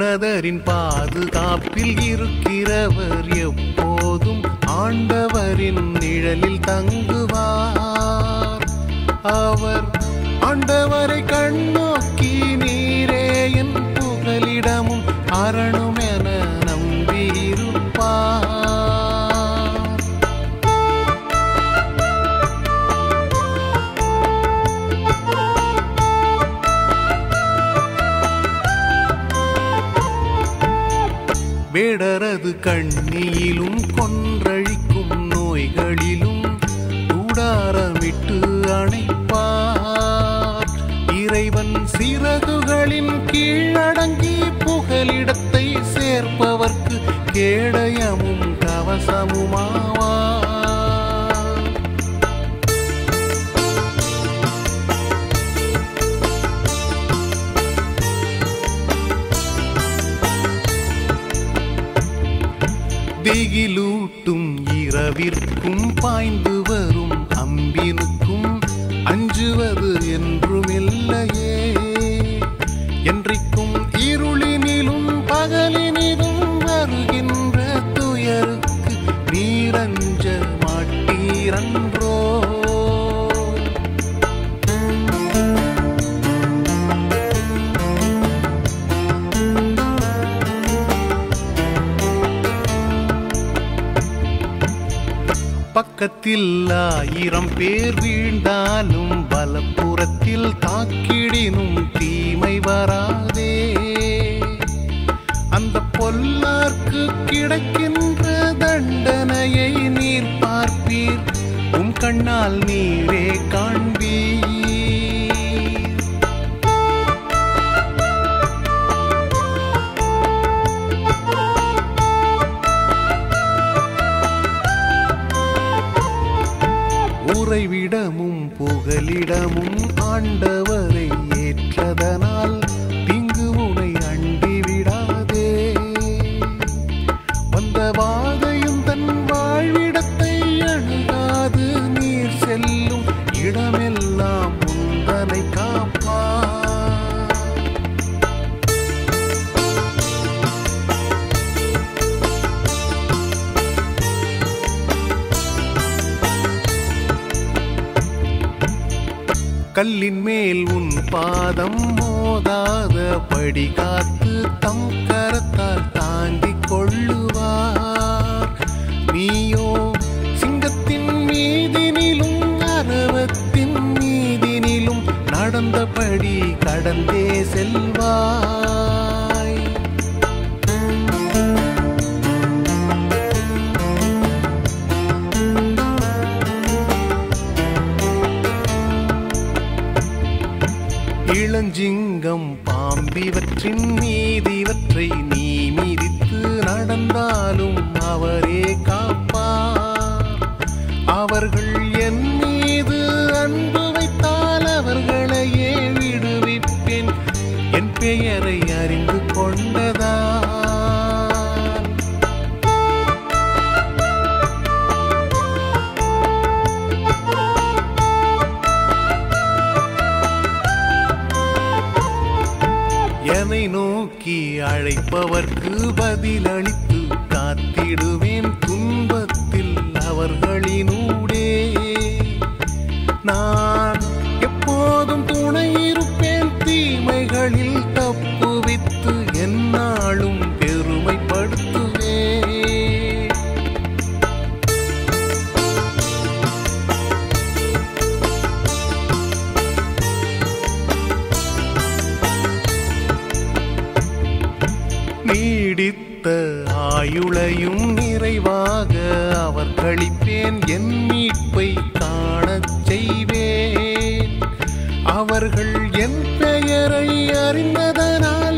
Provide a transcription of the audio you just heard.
உன்னதரின் பாதுகாப்பில் இருக்கிறவர் எப்போதும் ஆண்டவரின் நிழலில் தங்குவார் அவர் ஆண்டவரை கண்ணோக்கி நீரே என் புகலிடமும் அரணும் என நம்பியிருப்பார் வேடரது கண்ணியிலும் கொன்றழிக்கும் நோய்களிலும் கூடாரமிட்டு அணைப்பார் இறைவன் சிறகுகளின் கீழடங்கி புகலிடத்தை சேர்ப்பவர்க்கு கேடயமும் கவசமுமாவார் திகிலூட்டும் இரவிற்கும் பாய்ந்து வரும் அம்பினுக்கும் அஞ்சுவது என்றுமில்லையே என்றைக்கும் இருளினிலும் பகலினிலும் வருகின்ற துயருக்கு நீரஞ்ச மாட்டீரன்றோ பக்கத்தில் ஆயிரம் பேர் வீழ்ந்தாலும் வலப்புறத்தில் தாக்கிடினும் தீமை வராதே அந்த பொல்லார்க்கு கிடைக்கின்ற தண்டனையை நீர் பார்ப்பீர் உம் கண்ணால் நீரே காண்பீர் உறைவிடமும் புகலிடமும் ஆண்டவரை ஏற்றதனால் தீங்கு உனை அண்டிவிடாதே வந்த வாதையும் தன் வாழ்விடத்தை அணுகாது நீர் செல்லும் இடமெல்லாம் முந்தனை காப்பார் கல்லின் மேல் உன் பாதம் மோதாத படி காத்து தம் கரத்தால் தாங்கிக் கொள்ளுவார் நீயோ சிங்கத்தின் மீதினிலும் அரவத்தின் மீதினிலும் நடந்தபடி கடந்தே செல்வாய் இளஞ்சிங்கம் பாம்பிவற்றின் மீதிவற்றை நீ மிதித்து நடந்தாலும் அவரே காப்பார் அவர்கள் என் மீது அன்பு வைத்தால் அவர்களையே விடுவிப்பேன் என் பெயரை அறிந்து கொண்டதால் என்னை நோக்கி அழைப்பவர்க்கு பதிலளித்து காத்திடுவேன் துன்பத்தில் அவர்களினூடே நான் எப்போதும் துணை இருப்பேன் தீமைகளில் தப்புவித்து எந்நாளும் பெருமைப்படுத்துவேன் நீடித்த ஆயுளையும் நிறைவாக அவர் கழிப்பேன் என் மீட்பை காணச் செய்வேன் அவர்கள் என் பெயரை அறிந்ததனால்